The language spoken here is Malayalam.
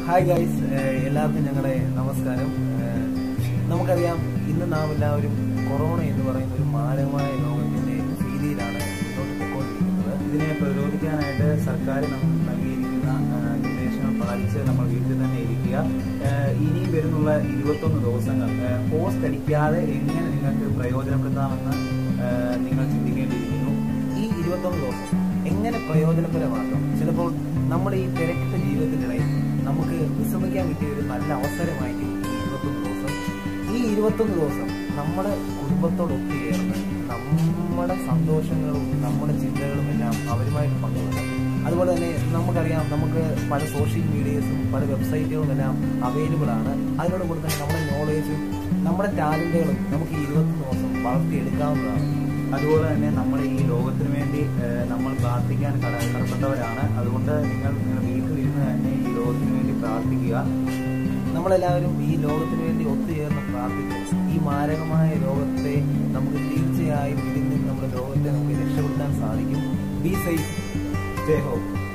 ഹായ് ഗൈസ് എല്ലാവർക്കും ഞങ്ങളുടെ നമസ്കാരം ഏഹ് നമുക്കറിയാം ഇന്ന് നാം എല്ലാവരും കൊറോണ എന്ന് പറയുന്ന ഒരു മാരകമായ രോഗത്തിന്റെ ഭീതിയിലാണ് മുന്നോട്ട് പോയിക്കൊണ്ടിരിക്കുന്നത് ഇതിനെ പ്രതിരോധിക്കാനായിട്ട് സർക്കാർ നമുക്ക് നൽകിയിരിക്കുന്ന ഏഹ് നിർദ്ദേശങ്ങൾ പാലിച്ച് നമ്മൾ വീട്ടിൽ തന്നെ ഇരിക്കുക ഏഹ് ഇനിയും വരുന്നുള്ള ഇരുപത്തൊന്ന് ദിവസങ്ങൾ ഏഹ് പോസ്റ്റ് അടിക്കാതെ എങ്ങനെ നിങ്ങൾക്ക് പ്രയോജനപ്പെടുത്താമെന്ന് ഏഹ് നിങ്ങൾ ചിന്തിക്കേണ്ടിയിരിക്കുന്നു ഈ ഇരുപത്തൊന്ന് ദിവസം എങ്ങനെ പ്രയോജനപരമാക്കാം ചിലപ്പോൾ നമ്മുടെ ഈ തിരക്കിട്ട ജീവിതത്തിനിടയിൽ നമുക്ക് വിശ്രമിക്കാൻ കിട്ടിയ ഒരു നല്ല അവസരമായിരിക്കും ഈ ഇരുപത്തൊന്ന് ദിവസം ഈ ഇരുപത്തൊന്ന് ദിവസം നമ്മുടെ കുടുംബത്തോട് ഒത്തുചേർന്ന് നമ്മുടെ സന്തോഷങ്ങളും നമ്മുടെ ചിന്തകളും എല്ലാം അവരുമായിട്ട് പങ്കുവെക്കാം അതുപോലെ തന്നെ നമുക്കറിയാം നമുക്ക് പല സോഷ്യൽ മീഡിയസും പല വെബ്സൈറ്റുകളും എല്ലാം അവൈലബിൾ ആണ് അതിനോടൊപ്പം തന്നെ നമ്മുടെ നോളേജും നമ്മുടെ ടാലന്റുകളും നമുക്ക് ഈ ഇരുപത്തൊന്ന് ദിവസം വളർത്തിയെടുക്കാവുന്നതാണ് അതുപോലെ തന്നെ നമ്മുടെ ഈ ലോകത്തിന് വേണ്ടി ഏഹ്, നമ്മൾ പ്രാർത്ഥിക്കാൻ കട കടപ്പെട്ടവരാണ് അതുകൊണ്ട് നിങ്ങൾ നിങ്ങളുടെ വീട്ടിലിരുന്ന് തന്നെ ഈ ലോകത്തിന് വേണ്ടി പ്രാർത്ഥിക്കുക നമ്മളെല്ലാവരും ഈ ലോകത്തിന് വേണ്ടി ഒത്തുചേർന്ന് പ്രാർത്ഥിക്കും ഈ മാരകമായ രോഗത്തെ നമുക്ക് തീർച്ചയായും ഇതിൽ നിന്ന് നമ്മുടെ ലോകത്തെ നമുക്ക് രക്ഷപ്പെടുത്താൻ സാധിക്കും ബി സേഫ് ജയ് ഹോപ്പ്